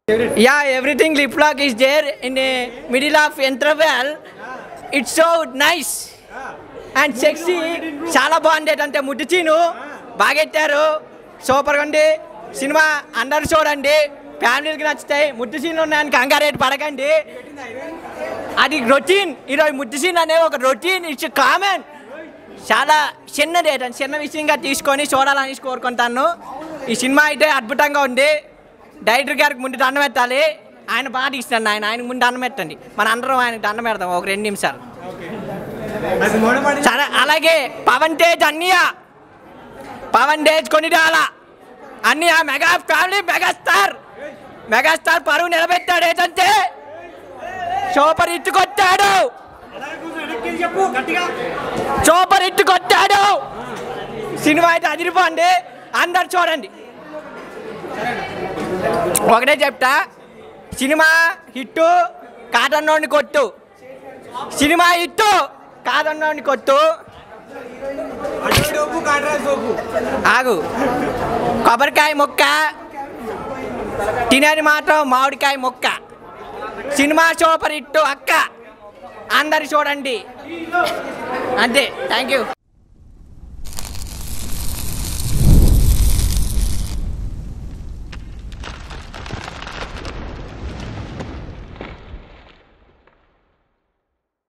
Yeah, everything lip lock is there in the middle of interval. It's so nice and sexy. చాలా బాగుంది అంటే ముట్టిచీను బాగెట్టారు సూపర్గా ఉంది cinema అందరు చూడండి ఫ్యామిలీకి నచ్చుతాయి ముట్టి సీన్లు ఉన్నాయని కంగారేట్ పడకండి అది రొటీన్ ఈరోజు ముట్టి సీన్ అనే ఒక రొటీన్ ఇట్స్ కామన్ చాలా చిన్నది ఏదంటే చిన్న విషయంగా తీసుకొని చూడాలని కోరుకుంటాను ఈ సినిమా అయితే అద్భుతంగా ఉంది డైరెక్టర్ గారికి ముందు దండం పెట్టాలి ఆయన బాగా తీస్తాడు ఆయన ఆయనకు ముందు దండం పెట్టండి మన అందరం ఆయనకు దండం పెడదాం ఒక రెండు నిమిషాలు సరే అలాగే పవన్ తేజ్ అన్నయ్య పవన్ తేజ్ కొనిడాల అన్నయ్య మెగా ఫ్యామిలీ మెగాస్టార్ మెగాస్టార్ పరువు నిలబెట్టాడు ఏంటంటే సూపర్ హిట్ కొట్టాడు సూపర్ హిట్ కొట్టాడు సినిమా అయితే అదిరిపోండి అందరు చూడండి ఒకటే చెప్తా సినిమా హిట్టు కాదన్నోడిని కొట్టు సినిమా హిట్టు కాదన్నోడిని కొట్టు ఆగు కొబ్బరికాయ ముక్క తినేది మాత్రం మామిడికాయ ముక్క సినిమా సూపర్ హిట్ అక్క అందరు చూడండి అంతే థ్యాంక్ యూ